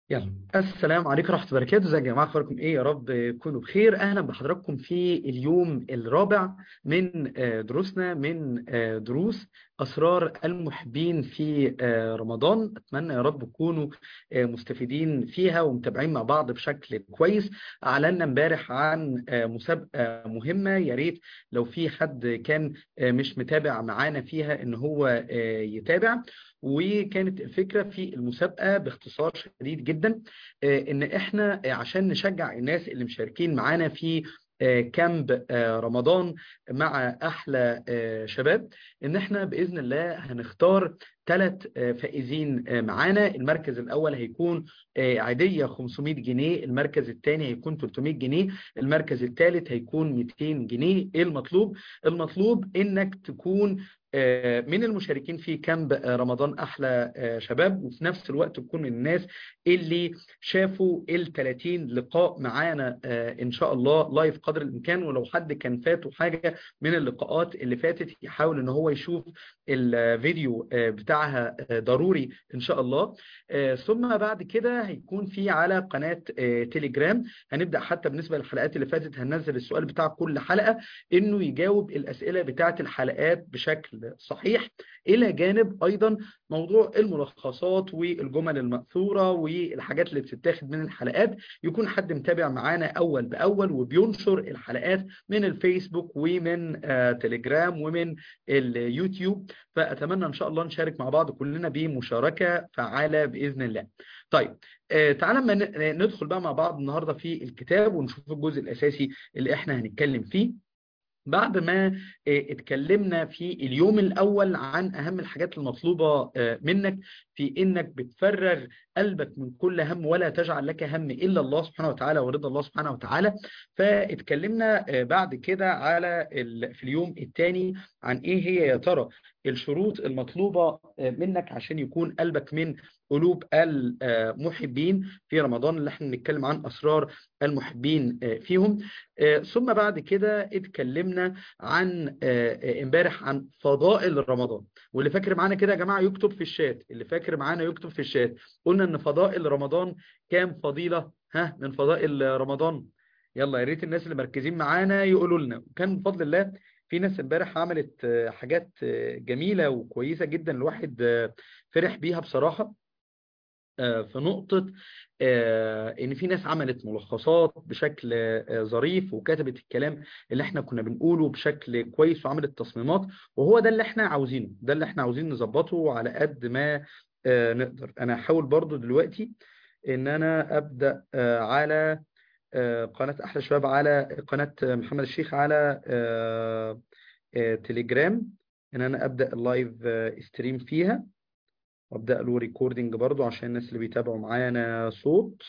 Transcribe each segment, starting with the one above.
يلا السلام عليكم ورحمة الله وبركاته ازيك يا جماعة اخباركم ايه يا رب تكونوا بخير اهلا بحضراتكم في اليوم الرابع من آه، دروسنا من آه، دروس اسرار المحبين في آه، رمضان اتمنى يا رب تكونوا آه، مستفيدين فيها ومتابعين مع بعض بشكل كويس اعلنا امبارح عن آه، مسابقة مهمة يا ريت لو في حد كان آه، مش متابع معانا فيها ان هو آه، يتابع وكانت الفكرة في المسابقة باختصار شديد جدا آه، ان احنا آه، عشان نشجع الناس اللي مشاركين معانا في آه، كامب آه، رمضان مع احلى آه، شباب ان احنا باذن الله هنختار ثلاث فائزين آه، معانا المركز الاول هيكون آه، عاديه 500 جنيه المركز الثاني هيكون 300 جنيه المركز الثالث هيكون 200 جنيه ايه المطلوب المطلوب انك تكون آه، من المشاركين في كامب آه، رمضان احلى آه، شباب وفي نفس الوقت تكون من الناس اللي شافوا ال 30 لقاء معانا آه، ان شاء الله لايف قدر الامكان ولو حد كان فاته حاجه من اللقاءات اللي فاتت يحاول ان هو يشوف الفيديو آه، بتاعها آه، ضروري ان شاء الله آه، ثم بعد كده هيكون في على قناه آه، تليجرام هنبدا حتى بالنسبه للحلقات اللي فاتت هننزل السؤال بتاع كل حلقه انه يجاوب الاسئله بتاعه الحلقات بشكل صحيح الى جانب ايضا موضوع الملخصات والجمل المأثوره والحاجات اللي بتتاخد من الحلقات يكون حد متابع معانا اول باول وبينشر الحلقات من الفيسبوك ومن آه، تليجرام ومن اليوتيوب فاتمنى ان شاء الله نشارك مع بعض كلنا بمشاركه فعاله باذن الله. طيب آه، تعالى ما ن- ندخل بقى مع بعض النهارده في الكتاب ونشوف الجزء الاساسي اللي احنا هنتكلم فيه. بعد ما آه، اتكلمنا في اليوم الأول عن أهم الحاجات المطلوبة آه، منك في إنك بتفرغ قلبك من كل هم ولا تجعل لك هم إلا الله سبحانه وتعالى ورضا الله سبحانه وتعالى فاتكلمنا آه، بعد كده على ال- في اليوم الثاني عن إيه هي يا ترى الشروط المطلوبة آه، منك عشان يكون قلبك من قلوب المحبين في رمضان اللي احنا بنتكلم عن أسرار المحبين آه، فيهم آه، ثم بعد كده اتكلمنا عن آه، آه، امبارح عن فضائل رمضان واللي فاكر معانا كده يا جماعة يكتب في الشات اللي فاكر معانا يكتب في الشات قلنا ان فضائل رمضان كام فضيلة ها من فضائل رمضان يلا يا ريت الناس اللي مركزين معانا يقولوا لنا وكان بفضل الله في ناس امبارح عملت آه، حاجات آه، جميلة وكويسة جدا الواحد آه، فرح بيها بصراحة آه، في نقطة آه، إن في ناس عملت ملخصات بشكل آه، ظريف وكتبت الكلام اللي إحنا كنا بنقوله بشكل كويس وعملت تصميمات وهو ده اللي إحنا عاوزينه ده اللي إحنا عاوزين نظبطه على قد ما آه، نقدر أنا هحاول برضو دلوقتي إن أنا أبدأ آه، على آه، قناة أحلى شباب على قناة محمد الشيخ على آه، آه، تليجرام إن أنا أبدأ اللايف آه، ستريم فيها وابدا له ريكوردنج برضو عشان الناس اللي بيتابعوا معانا صوت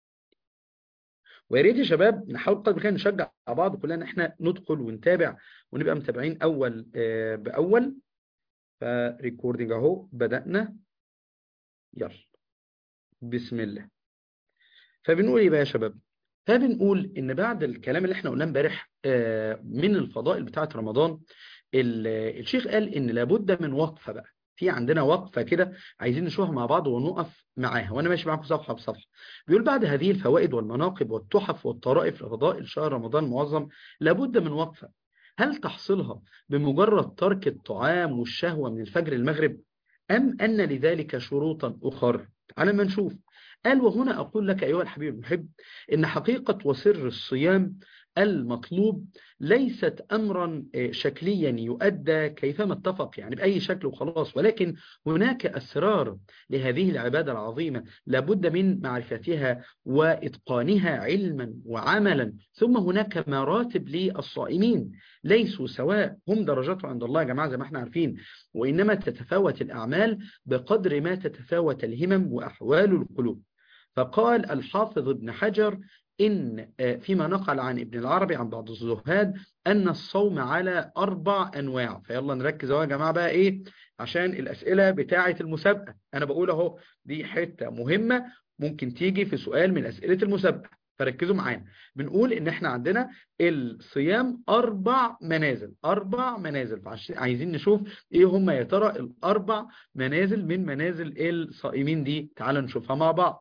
ويا ريت يا شباب نحاول قدر الامكان نشجع بعض كلنا ان احنا ندخل ونتابع ونبقى متابعين اول آه، باول فريكوردنج اهو بدانا يلا بسم الله فبنقول ايه بقى يا شباب فبنقول ان بعد الكلام اللي احنا قلناه امبارح آه، من الفضائل بتاعه رمضان ال- الشيخ قال ان لابد من وقفه بقى في عندنا وقفه كده عايزين نشوفها مع بعض ونقف معاها وانا ماشي معاكم صفحه بصفحه بيقول بعد هذه الفوائد والمناقب والتحف والطرائف لفضائل شهر رمضان المعظم لابد من وقفه هل تحصلها بمجرد ترك الطعام والشهوه من الفجر المغرب ام ان لذلك شروطا اخرى تعال ما نشوف قال وهنا اقول لك ايها الحبيب المحب ان حقيقه وسر الصيام المطلوب ليست أمرا آه، شكليا يؤدى كيفما اتفق يعني بأي شكل وخلاص ولكن هناك أسرار لهذه العبادة العظيمة لابد من معرفتها وإتقانها علما وعملا ثم هناك مراتب للصائمين ليسوا سواء هم درجات عند الله يا جماعة زي ما احنا عارفين وإنما تتفاوت الأعمال بقدر ما تتفاوت الهمم وأحوال القلوب فقال الحافظ ابن حجر إن آه، فيما نقل عن ابن العربي عن بعض الزهاد أن الصوم على أربع أنواع فيلا نركز أهو يا جماعة بقى إيه عشان الأسئلة بتاعة المسابقة أنا بقول أهو دي حتة مهمة ممكن تيجي في سؤال من أسئلة المسابقة فركزوا معانا بنقول إن إحنا عندنا الصيام أربع منازل أربع منازل عايزين نشوف إيه هم يا ترى الأربع منازل من منازل الصائمين دي تعالوا نشوفها مع بعض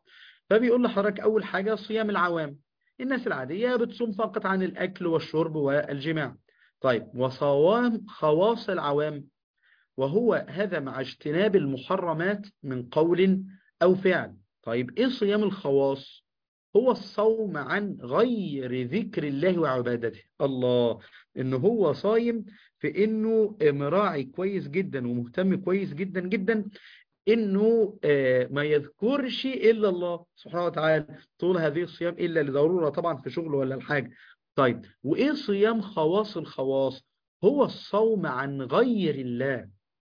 فبيقول لحضرتك أول حاجة صيام العوام الناس العادية بتصوم فقط عن الأكل والشرب والجماع طيب وصوام خواص العوام وهو هذا مع اجتناب المحرمات من قول أو فعل طيب إيه صيام الخواص هو الصوم عن غير ذكر الله وعبادته الله إنه هو صايم في إنه مراعي كويس جدا ومهتم كويس جدا جدا إنه ما يذكرش إلا الله سبحانه وتعالى طول هذه الصيام إلا لضرورة طبعا في شغله ولا الحاجة طيب وإيه صيام خواص الخواص هو الصوم عن غير الله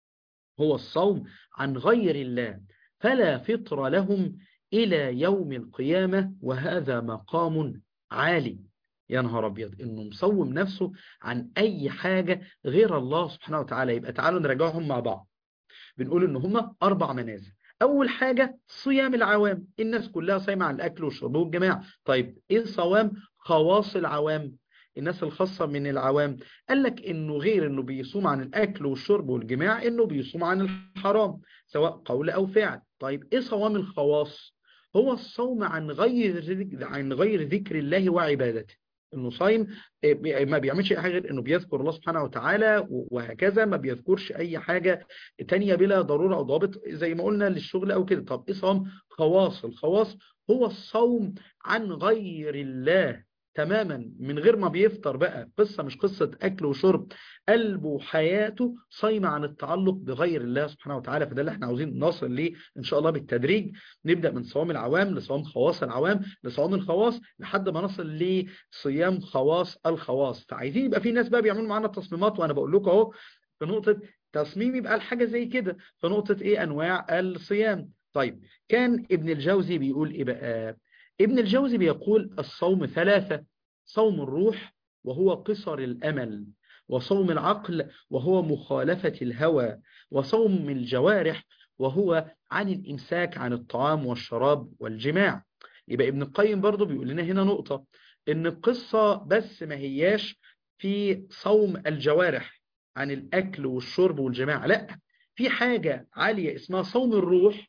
هو الصوم عن غير الله فلا فطر لهم إلى يوم القيامة وهذا مقام عالي يا نهار أبيض إنه مصوم نفسه عن أي حاجة غير الله سبحانه وتعالى يبقى تعالوا نراجعهم مع بعض بنقول إن هما أربع منازل أول حاجة صيام العوام الناس كلها صايمة عن الأكل والشرب والجماع طيب إيه صوام خواص العوام الناس الخاصة من العوام قال لك إنه غير إنه بيصوم عن الأكل والشرب والجماع إنه بيصوم عن الحرام سواء قول أو فعل طيب إيه صوام الخواص هو الصوم عن غير عن غير ذكر الله وعبادته انه صايم ما بيعملش اي حاجه غير انه بيذكر الله سبحانه وتعالى وهكذا ما بيذكرش اي حاجه تانية بلا ضروره او ضابط زي ما قلنا للشغل او كده طب ايه صوم خواص الخواص هو الصوم عن غير الله تماما من غير ما بيفطر بقى قصة مش قصة أكل وشرب قلبه وحياته صايمة عن التعلق بغير الله سبحانه وتعالى فده اللي احنا عاوزين نصل ليه إن شاء الله بالتدريج نبدأ من صوام العوام لصوام خواص العوام لصوام الخواص لحد ما نصل لصيام خواص الخواص فعايزين يبقى في ناس بقى بيعملوا معانا تصميمات وأنا بقول لكم أهو في نقطة تصميم يبقى الحاجة زي كده في نقطة إيه أنواع الصيام طيب كان ابن الجوزي بيقول إيه بقى ابن الجوزي بيقول الصوم ثلاثة صوم الروح وهو قصر الأمل وصوم العقل وهو مخالفة الهوى وصوم الجوارح وهو عن الإمساك عن الطعام والشراب والجماع يبقى ابن القيم برضو بيقول لنا هنا نقطة إن القصة بس ما هياش في صوم الجوارح عن الأكل والشرب والجماع لا في حاجة عالية اسمها صوم الروح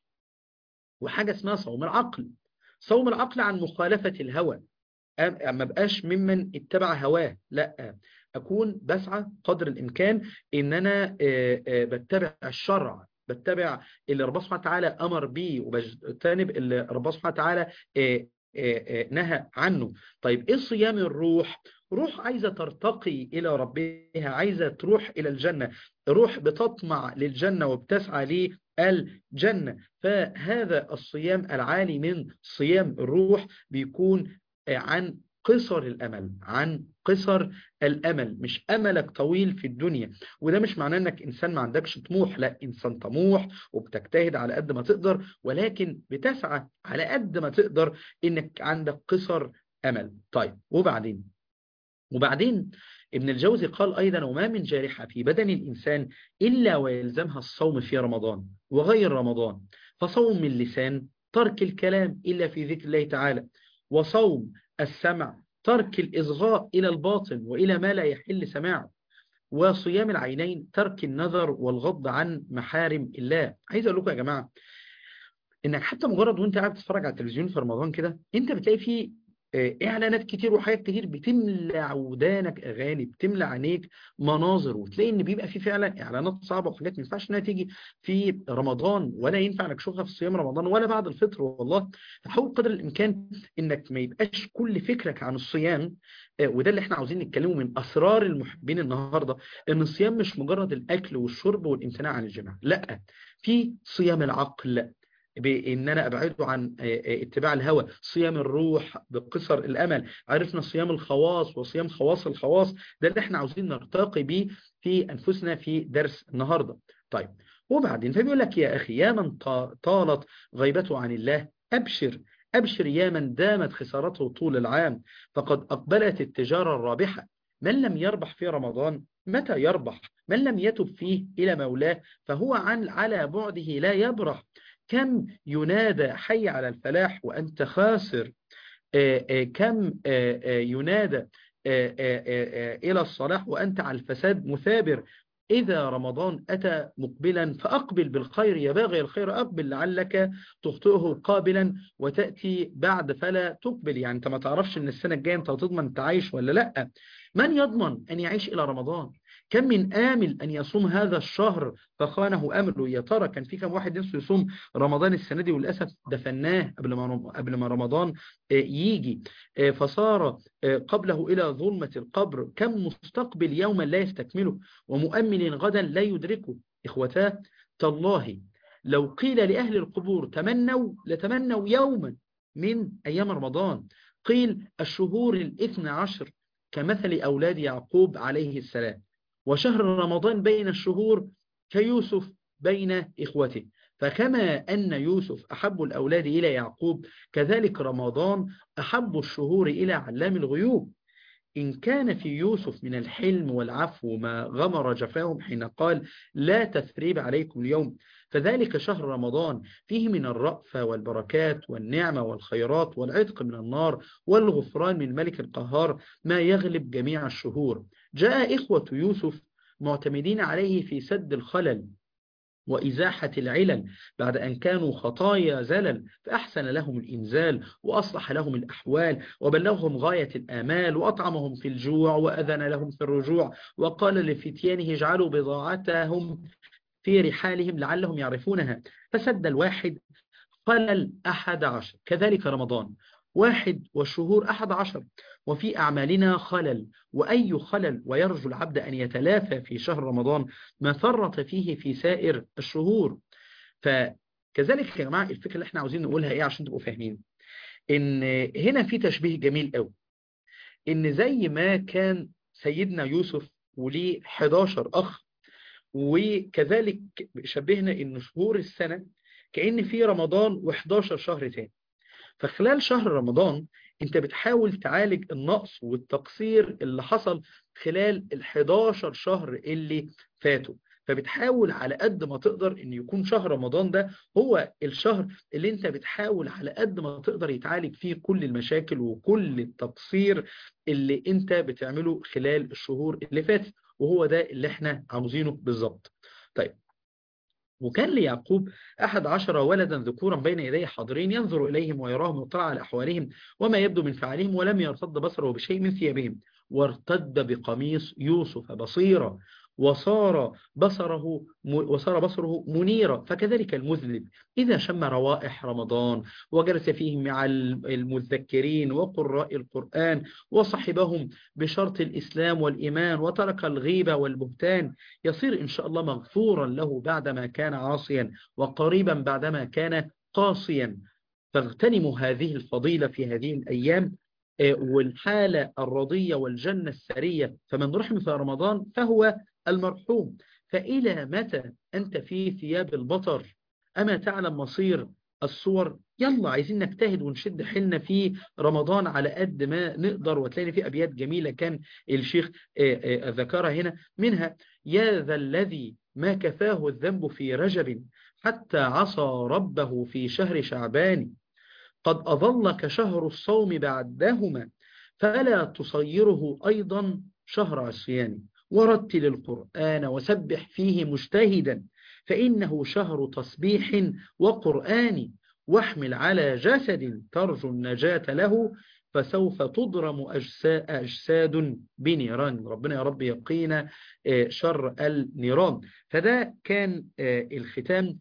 وحاجة اسمها صوم العقل صوم العقل عن مخالفة الهوى ما بقاش ممن اتبع هواه لا أكون بسعى قدر الإمكان إن أنا بتبع الشرع بتبع اللي ربنا سبحانه وتعالى أمر بيه وبجتنب اللي ربنا سبحانه وتعالى نهى عنه طيب إيه صيام الروح روح عايزة ترتقي إلى ربها عايزة تروح إلى الجنة روح بتطمع للجنة وبتسعى للجنة فهذا الصيام العالي من صيام الروح بيكون عن قصر الأمل عن قصر الأمل مش أملك طويل في الدنيا وده مش معناه أنك إنسان ما عندكش طموح لا إنسان طموح وبتجتهد على قد ما تقدر ولكن بتسعى على قد ما تقدر إنك عندك قصر أمل طيب وبعدين وبعدين ابن الجوزي قال أيضا وما من جارحة في بدن الإنسان إلا ويلزمها الصوم في رمضان وغير رمضان فصوم اللسان ترك الكلام إلا في ذكر الله تعالى وصوم السمع ترك الإصغاء إلى الباطن وإلى ما لا يحل سماعه وصيام العينين ترك النظر والغض عن محارم الله عايز أقول لكم يا جماعة إنك حتى مجرد وانت قاعد تتفرج على التلفزيون في رمضان كده انت بتلاقي فيه اعلانات كتير وحاجات كتير بتملى ودانك اغاني بتملى عينيك مناظر وتلاقي ان بيبقى في فعلا اعلانات صعبه وحاجات ما ينفعش انها تيجي في رمضان ولا ينفع انك تشوفها في صيام رمضان ولا بعد الفطر والله فحاول قدر الامكان انك ما يبقاش كل فكرك عن الصيام وده اللي احنا عاوزين نتكلمه من اسرار المحبين النهارده ان الصيام مش مجرد الاكل والشرب والامتناع عن الجماع لا في صيام العقل بان انا ابعده عن اتباع الهوى صيام الروح بقصر الامل عرفنا صيام الخواص وصيام خواص الخواص ده اللي احنا عاوزين نرتقي بيه في انفسنا في درس النهارده طيب وبعدين فبيقول لك يا اخي يا من طالت غيبته عن الله ابشر ابشر يا من دامت خسارته طول العام فقد اقبلت التجاره الرابحه من لم يربح في رمضان متى يربح من لم يتب فيه الى مولاه فهو عن على بعده لا يبرح كم ينادى حي على الفلاح وأنت خاسر كم ينادى إلى الصلاح وأنت على الفساد مثابر إذا رمضان أتى مقبلا فأقبل بالخير يا باغي الخير أقبل لعلك تخطئه قابلا وتأتي بعد فلا تقبل يعني أنت ما تعرفش أن السنة الجاية أنت هتضمن تعيش ولا لأ من يضمن أن يعيش إلى رمضان كم من آمل أن يصوم هذا الشهر فخانه أمله يا ترى كان في كم واحد نفسه يصوم رمضان السنة دي وللأسف دفناه قبل ما قبل ما رمضان يجي فصار قبله إلى ظلمة القبر كم مستقبل يوما لا يستكمله ومؤمل غدا لا يدركه إخوتاه تالله لو قيل لأهل القبور تمنوا لتمنوا يوما من أيام رمضان قيل الشهور الاثنى عشر كمثل أولاد يعقوب عليه السلام وشهر رمضان بين الشهور كيوسف بين إخوته فكما أن يوسف أحب الأولاد إلى يعقوب كذلك رمضان أحب الشهور إلى علام الغيوب إن كان في يوسف من الحلم والعفو ما غمر جفاهم حين قال لا تثريب عليكم اليوم فذلك شهر رمضان فيه من الرأفة والبركات والنعمة والخيرات والعتق من النار والغفران من الملك القهار ما يغلب جميع الشهور جاء إخوة يوسف معتمدين عليه في سد الخلل وإزاحة العلل بعد أن كانوا خطايا زلل فأحسن لهم الإنزال وأصلح لهم الأحوال وبلغهم غاية الآمال وأطعمهم في الجوع وأذن لهم في الرجوع وقال لفتيانه اجعلوا بضاعتهم في رحالهم لعلهم يعرفونها فسد الواحد خلل أحد عشر كذلك رمضان واحد والشهور أحد عشر وفي أعمالنا خلل وأي خلل ويرجو العبد أن يتلافى في شهر رمضان ما فرط فيه في سائر الشهور فكذلك يا جماعة الفكرة اللي احنا عاوزين نقولها ايه عشان تبقوا فاهمين ان هنا في تشبيه جميل قوي ان زي ما كان سيدنا يوسف وليه 11 أخ وكذلك شبهنا ان شهور السنة كأن في رمضان و11 شهر تاني فخلال شهر رمضان انت بتحاول تعالج النقص والتقصير اللي حصل خلال ال11 شهر اللي فاتوا فبتحاول على قد ما تقدر ان يكون شهر رمضان ده هو الشهر اللي انت بتحاول على قد ما تقدر يتعالج فيه كل المشاكل وكل التقصير اللي انت بتعمله خلال الشهور اللي فاتت وهو ده اللي احنا عاوزينه بالظبط طيب وكان ليعقوب أحد عشر ولدا ذكورا بين يديه حاضرين ينظر إليهم ويراهم ويطلع على أحوالهم وما يبدو من فعلهم ولم يرتد بصره بشيء من ثيابهم وارتد بقميص يوسف بصيرا وصار بصره وصار بصره منيرا فكذلك المذنب إذا شم روائح رمضان وجلس فيه مع المذكرين وقراء القرآن وصحبهم بشرط الإسلام والإيمان وترك الغيبة والبهتان يصير إن شاء الله مغفورا له بعدما كان عاصيا وقريبا بعدما كان قاسيا فاغتنموا هذه الفضيلة في هذه الأيام والحالة الرضية والجنة السرية فمن رحم في رمضان فهو المرحوم فإلى متى أنت في ثياب البطر أما تعلم مصير الصور يلا عايزين نجتهد ونشد حيلنا في رمضان على قد ما نقدر وتلاقي في أبيات جميلة كان الشيخ ذكرها هنا منها يا ذا الذي ما كفاه الذنب في رجب حتى عصى ربه في شهر شعبان قد أظلك شهر الصوم بعدهما فلا تصيره أيضا شهر عصيان ورتل القرآن وسبح فيه مجتهدا فإنه شهر تصبيح وقرآن واحمل على جسد ترجو النجاة له فسوف تضرم أجساد بنيران ربنا يا رب يقينا شر النيران فده كان الختام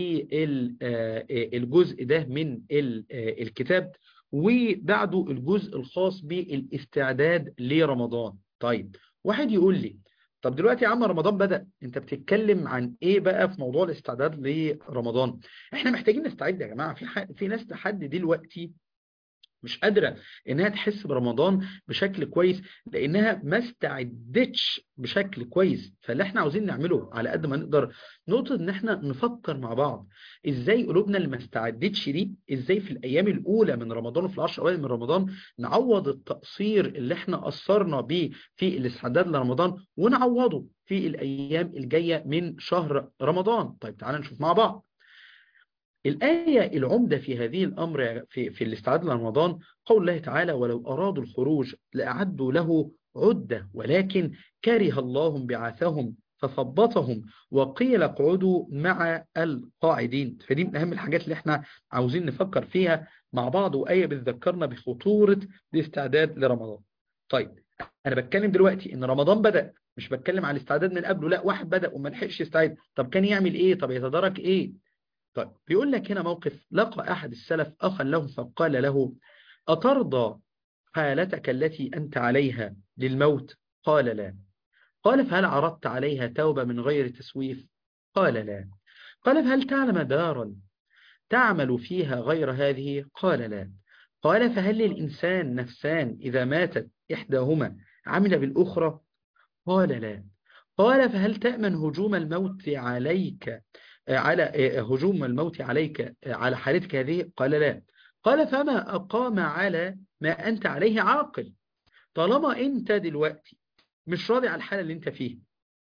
للجزء ده من الكتاب وبعده الجزء الخاص بالاستعداد لرمضان طيب واحد يقول لي طب دلوقتي يا عم رمضان بدأ انت بتتكلم عن ايه بقى في موضوع الاستعداد لرمضان احنا محتاجين نستعد يا جماعة في, ح... في ناس لحد دلوقتي مش قادرة انها تحس برمضان بشكل كويس لانها ما استعدتش بشكل كويس فاللي احنا عاوزين نعمله على قد ما نقدر نقطة ان احنا نفكر مع بعض ازاي قلوبنا اللي ما استعدتش دي ازاي في الايام الاولى من رمضان وفي العشر الاوائل من رمضان نعوض التقصير اللي احنا قصرنا بيه في الاستعداد لرمضان ونعوضه في الايام الجاية من شهر رمضان طيب تعالى نشوف مع بعض الآية العمدة في هذه الأمر في, في الاستعداد لرمضان قول الله تعالى ولو أرادوا الخروج لأعدوا له عدة ولكن كره الله بعثهم فثبطهم وقيل اقعدوا مع القاعدين فدي من أهم الحاجات اللي احنا عاوزين نفكر فيها مع بعض وآية بتذكرنا بخطورة الاستعداد لرمضان طيب أنا بتكلم دلوقتي إن رمضان بدأ مش بتكلم على الاستعداد من قبله لا واحد بدأ وما لحقش يستعد طب كان يعمل إيه طب يتدارك إيه طيب بيقول لك هنا موقف لقى أحد السلف أخا له فقال له أترضى حالتك التي أنت عليها للموت قال لا قال فهل عرضت عليها توبة من غير تسويف قال لا قال فهل تعلم دارا تعمل فيها غير هذه قال لا قال فهل للإنسان نفسان إذا ماتت إحداهما عمل بالأخرى قال لا قال فهل تأمن هجوم الموت عليك على هجوم الموت عليك على حالتك هذه قال لا قال فما أقام على ما أنت عليه عاقل طالما أنت دلوقتي مش راضي على الحالة اللي أنت فيها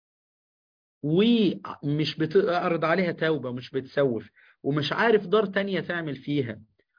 ومش بتعرض عليها توبة مش بتسوف ومش عارف دار تانية تعمل فيها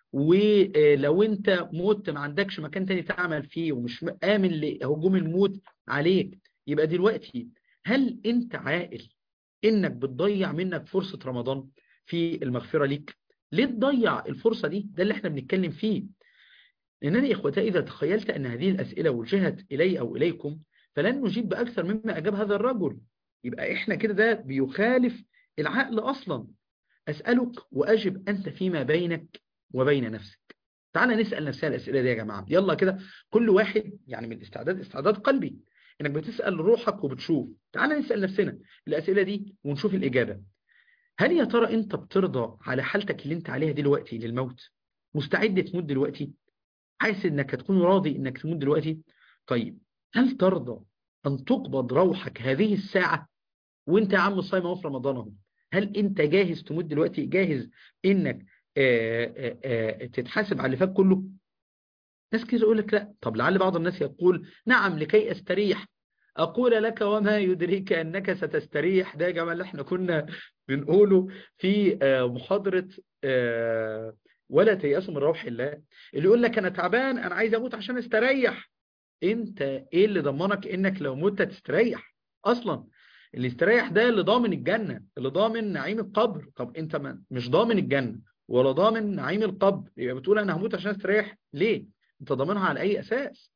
ولو انت موت ما عندكش مكان تاني تعمل فيه ومش آمن لهجوم الموت عليك يبقى دلوقتي هل انت عاقل انك بتضيع منك فرصة رمضان في المغفرة ليك ليه تضيع الفرصة دي ده اللي احنا بنتكلم فيه لأنني يا إخوتي إذا تخيلت أن هذه الأسئلة وجهت إلي أو إليكم فلن نجيب بأكثر مما أجاب هذا الرجل يبقى إحنا كده ده بيخالف العقل أصلا أسألك وأجب أنت فيما بينك وبين نفسك تعال نسأل نفسنا الأسئلة دي يا جماعة يلا كده كل واحد يعني من الاستعداد استعداد قلبي إنك بتسأل روحك وبتشوف تعال نسأل نفسنا الأسئلة دي ونشوف الإجابة هل يا ترى أنت بترضى على حالتك اللي أنت عليها دلوقتي للموت مستعد تموت دلوقتي حاسس انك هتكون راضي انك تموت دلوقتي طيب هل ترضى ان تقبض روحك هذه الساعة وانت يا عم صايم اهو في رمضان اهو هل انت جاهز تموت دلوقتي جاهز انك آآ آآ تتحاسب على اللي فات كله ناس كده يقول لك لا طب لعل بعض الناس يقول نعم لكي استريح اقول لك وما يدريك انك ستستريح ده يا جماعه اللي احنا كنا بنقوله في محاضره ولا تيأسوا من روح الله اللي يقول لك انا تعبان انا عايز اموت عشان استريح انت ايه اللي ضمنك انك لو مت تستريح اصلا اللي يستريح ده اللي ضامن الجنة اللي ضامن نعيم القبر طب انت مش ضامن الجنة ولا ضامن نعيم القبر يبقى بتقول انا هموت عشان استريح ليه انت ضامنها على اي اساس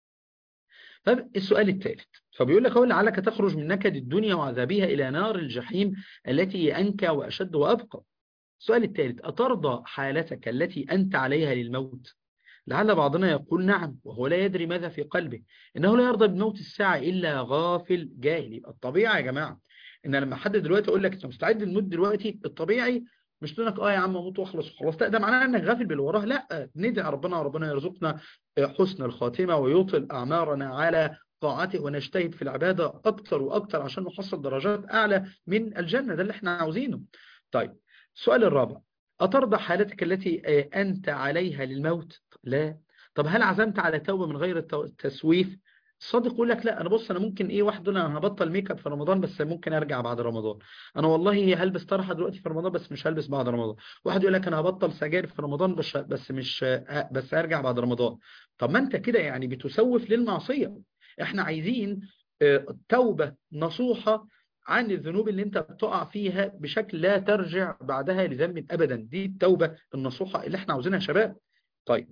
طب السؤال الثالث فبيقول لك هو لعلك تخرج من نكد الدنيا وعذابها الى نار الجحيم التي هي انكى واشد وابقى السؤال الثالث أترضى حالتك التي أنت عليها للموت لعل بعضنا يقول نعم وهو لا يدري ماذا في قلبه إنه لا يرضى بموت الساعة إلا غافل جاهل يبقى الطبيعي يا جماعة إن لما حد دلوقتي أقول لك أنت مستعد للموت دلوقتي الطبيعي مش تقول لك اه يا عم اموت واخلص وخلاص لا ده معناه انك غافل باللي وراه لا ندعي ربنا ربنا يرزقنا حسن الخاتمه ويطل اعمارنا على طاعته ونجتهد في العباده اكثر واكثر عشان نحصل درجات اعلى من الجنه ده اللي احنا عاوزينه طيب السؤال الرابع أترضى حالتك التي أنت عليها للموت لا طب هل عزمت على توبة من غير التسويف الصادق يقول لك لا انا بص انا ممكن ايه واحد يقول انا هبطل ميك اب في رمضان بس ممكن ارجع بعد رمضان انا والله هلبس طرحه دلوقتي في رمضان بس مش هلبس بعد رمضان واحد يقول لك انا هبطل سجاير في رمضان بس بس مش بس هرجع بعد رمضان طب ما انت كده يعني بتسوف للمعصيه احنا عايزين توبه نصوحه عن الذنوب اللي انت بتقع فيها بشكل لا ترجع بعدها لذنب ابدا دي التوبه النصوحه اللي احنا عاوزينها يا شباب طيب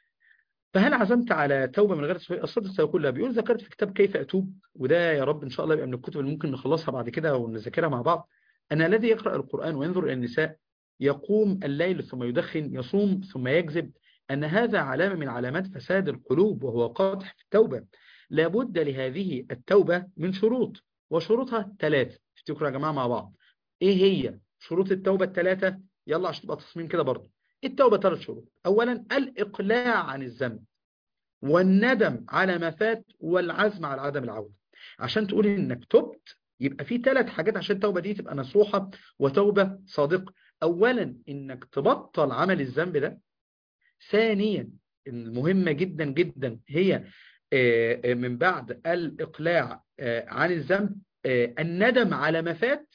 فهل عزمت على توبة من غير تسويق الصدق سيقول لا بيقول ذكرت في كتاب كيف أتوب وده يا رب إن شاء الله يبقى من الكتب اللي ممكن نخلصها بعد كده ونذاكرها مع بعض أن الذي يقرأ القرآن وينظر إلى النساء يقوم الليل ثم يدخن يصوم ثم يكذب أن هذا علامة من علامات فساد القلوب وهو قادح في التوبة لابد لهذه التوبة من شروط وشروطها ثلاثة افتكروا يا جماعة مع بعض إيه هي شروط التوبة الثلاثة يلا عشان تبقى تصميم كده برضه التوبة ثلاث شروط أولا الإقلاع عن الذنب والندم على ما فات والعزم على عدم العودة عشان تقول إنك تبت يبقى في ثلاث حاجات عشان التوبة دي تبقى نصوحة وتوبة صادقة أولا إنك تبطل عمل الذنب ده ثانيا المهمة جدا جدا هي من بعد الإقلاع عن الذنب الندم على ما فات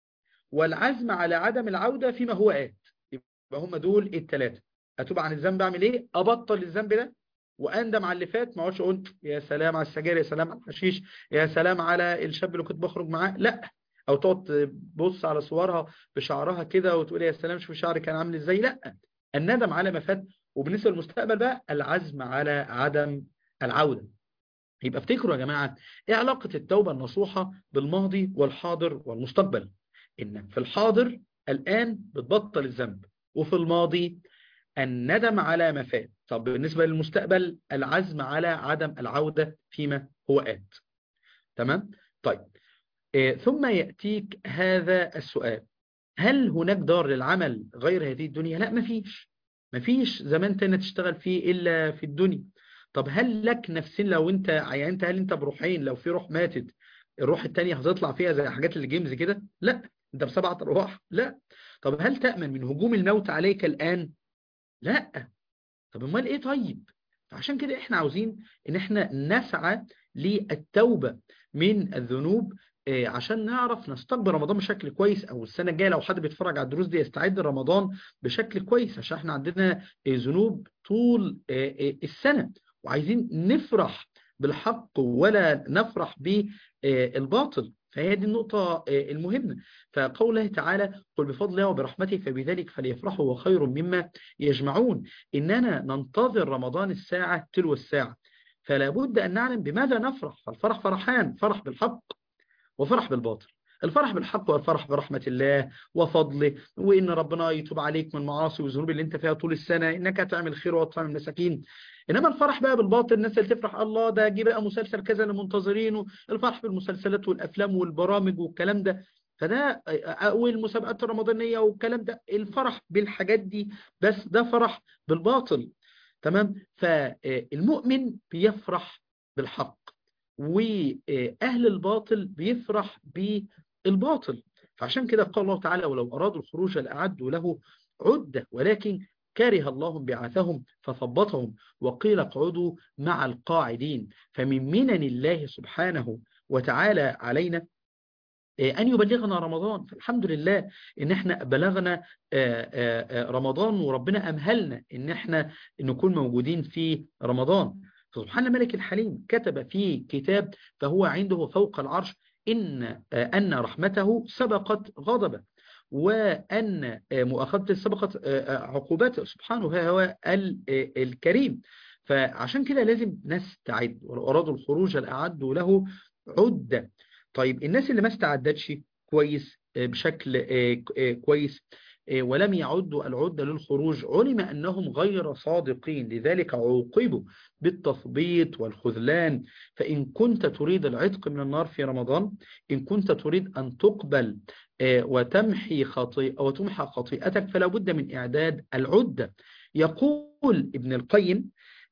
والعزم على عدم العودة فيما هو آت يبقى هم دول الثلاثة أتوب عن الذنب أعمل إيه أبطل الذنب ده واندم على اللي فات ما اقعدش اقول يا سلام على السجاير يا سلام على الحشيش يا سلام على الشاب اللي كنت بخرج معاه لا او تقعد تبص على صورها بشعرها كده وتقول يا سلام شوف شعري كان عامل ازاي لا الندم على ما فات وبالنسبه للمستقبل بقى العزم على عدم العوده يبقى افتكروا يا جماعه ايه علاقه التوبه النصوحه بالماضي والحاضر والمستقبل انك في الحاضر الان بتبطل الذنب وفي الماضي الندم على ما فات طب بالنسبة للمستقبل العزم على عدم العودة فيما هو آت تمام طيب إيه ثم يأتيك هذا السؤال هل هناك دار للعمل غير هذه الدنيا لا مفيش مفيش زمان تاني تشتغل فيه إلا في الدنيا طب هل لك نفسين لو انت يعني انت هل انت بروحين لو في روح ماتت الروح التانية هتطلع فيها زي حاجات الجيمز كده لا انت بسبعة ارواح لا طب هل تأمن من هجوم الموت عليك الآن لا طب امال ايه طيب عشان كده احنا عاوزين ان احنا نسعى للتوبة من الذنوب عشان نعرف نستقبل رمضان بشكل كويس او السنة الجاية لو حد بيتفرج على الدروس دي يستعد رمضان بشكل كويس عشان احنا عندنا ذنوب طول السنة وعايزين نفرح بالحق ولا نفرح بالباطل فهي دي النقطة المهمة فقوله تعالى قل بفضل الله وبرحمته فبذلك فليفرحوا وخير مما يجمعون إننا ننتظر رمضان الساعة تلو الساعة فلا بد أن نعلم بماذا نفرح فالفرح فرحان فرح بالحق وفرح بالباطل الفرح بالحق والفرح برحمة الله وفضله وإن ربنا يتوب عليك من المعاصي والذنوب اللي انت فيها طول السنة إنك تعمل خير وتطعم المساكين إنما الفرح بقى بالباطل الناس اللي تفرح الله ده جه بقى مسلسل كذا اللي منتظرينه الفرح بالمسلسلات والأفلام والبرامج والكلام ده فده والمسابقات الرمضانية والكلام ده الفرح بالحاجات دي بس ده فرح بالباطل تمام فالمؤمن بيفرح بالحق وأهل الباطل بيفرح بالباطل فعشان كده قال الله تعالى ولو أرادوا الخروج لأعدوا له عدة ولكن كره الله بعثهم فثبطهم وقيل اقعدوا مع القاعدين فمن منن الله سبحانه وتعالى علينا أن يبلغنا رمضان فالحمد لله إن احنا بلغنا رمضان وربنا أمهلنا إن احنا نكون موجودين في رمضان فسبحان الملك الحليم كتب في كتاب فهو عنده فوق العرش إن أن رحمته سبقت غضبه وأن مؤاخذته سبقت عقوباته سبحانه هو الكريم فعشان كده لازم نستعد ولو أرادوا الخروج لأعدوا له عدة طيب الناس اللي ما استعدتش كويس بشكل كويس ولم يعدوا العدة للخروج علم أنهم غير صادقين لذلك عوقبوا بالتثبيط والخذلان فإن كنت تريد العتق من النار في رمضان إن كنت تريد أن تقبل وتمحي خطيئة وتمحى خطيئتك فلا بد من إعداد العدة يقول ابن القيم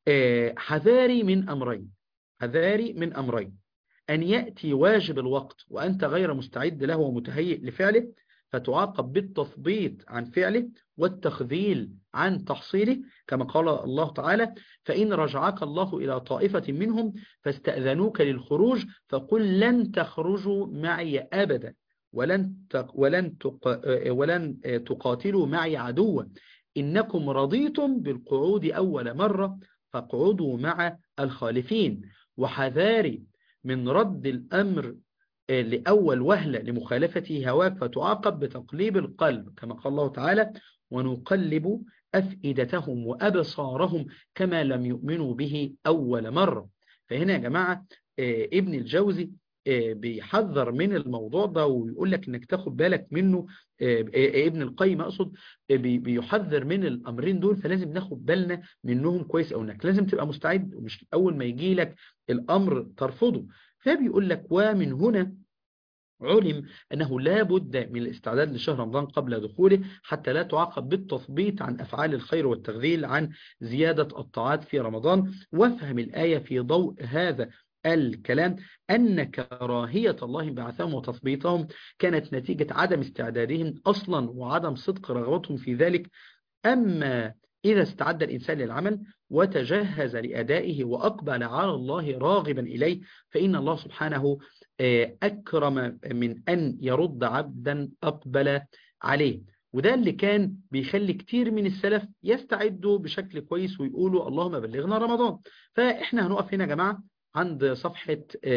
حذاري من أمرين حذاري من أمرين أن يأتي واجب الوقت وأنت غير مستعد له ومتهيئ لفعله فتعاقب بالتثبيط عن فعله والتخذيل عن تحصيله كما قال الله تعالى فإن رجعك الله إلى طائفة منهم فاستأذنوك للخروج فقل لن تخرجوا معي أبدا ولن ولن ولن تقاتلوا معي عدوا إنكم رضيتم بالقعود أول مرة فاقعدوا مع الخالفين وحذاري من رد الأمر لأول وهلة لمخالفة هواك فتعاقب بتقليب القلب كما قال الله تعالى ونقلب أفئدتهم وأبصارهم كما لم يؤمنوا به أول مرة فهنا يا جماعة ابن الجوزي بيحذر من الموضوع ده ويقول لك انك تاخد بالك منه ابن القيم اقصد بيحذر من الامرين دول فلازم ناخد بالنا منهم كويس او انك لازم تبقى مستعد ومش اول ما يجي لك الامر ترفضه فبيقول لك ومن هنا علم أنه لا بد من الاستعداد لشهر رمضان قبل دخوله حتى لا تعاقب بالتثبيط عن أفعال الخير والتغذيل عن زيادة الطاعات في رمضان وافهم الآية في ضوء هذا الكلام أن كراهية الله بعثهم وتثبيطهم كانت نتيجة عدم استعدادهم أصلا وعدم صدق رغبتهم في ذلك أما إذا استعد الإنسان للعمل وتجهز لأدائه وأقبل على الله راغبا إليه فإن الله سبحانه أكرم من أن يرد عبدا أقبل عليه وده اللي كان بيخلي كتير من السلف يستعدوا بشكل كويس ويقولوا اللهم بلغنا رمضان فاحنا هنقف هنا يا جماعة عند صفحة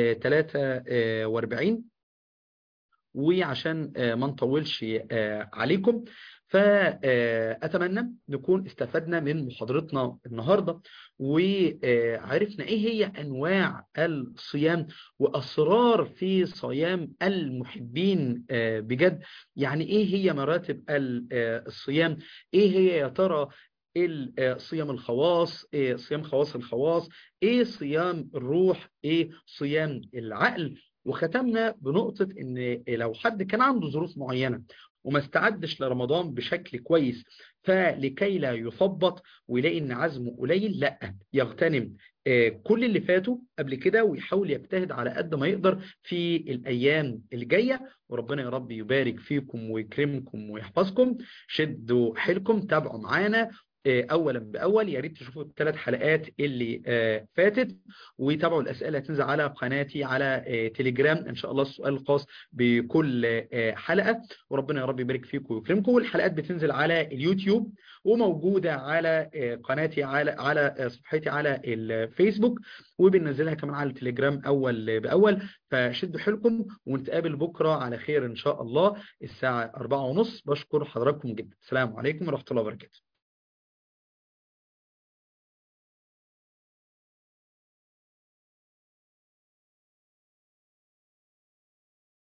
43 وعشان ما نطولش عليكم فأتمنى نكون استفدنا من محاضرتنا النهاردة وعرفنا ايه هي انواع الصيام واسرار في صيام المحبين بجد يعني ايه هي مراتب الصيام ايه هي يا ترى صيام الخواص ايه صيام خواص الخواص ايه صيام الروح ايه صيام العقل وختمنا بنقطة ان لو حد كان عنده ظروف معينة وما استعدش لرمضان بشكل كويس فلكي لا يثبط ويلاقي ان عزمه قليل لا يغتنم كل اللي فاتوا قبل كده ويحاول يجتهد على قد ما يقدر في الايام الجايه وربنا يا رب يبارك فيكم ويكرمكم ويحفظكم شدوا حيلكم تابعوا معانا اولا باول يا ريت تشوفوا الثلاث حلقات اللي فاتت وتابعوا الاسئله هتنزل على قناتي على تليجرام ان شاء الله السؤال الخاص بكل حلقه وربنا يا رب يبارك فيكم ويكرمكم والحلقات بتنزل على اليوتيوب وموجوده على قناتي على على صفحتي على الفيسبوك وبننزلها كمان على التليجرام اول باول فشدوا حيلكم ونتقابل بكره على خير ان شاء الله الساعه 4:30 بشكر حضراتكم جدا السلام عليكم ورحمه الله وبركاته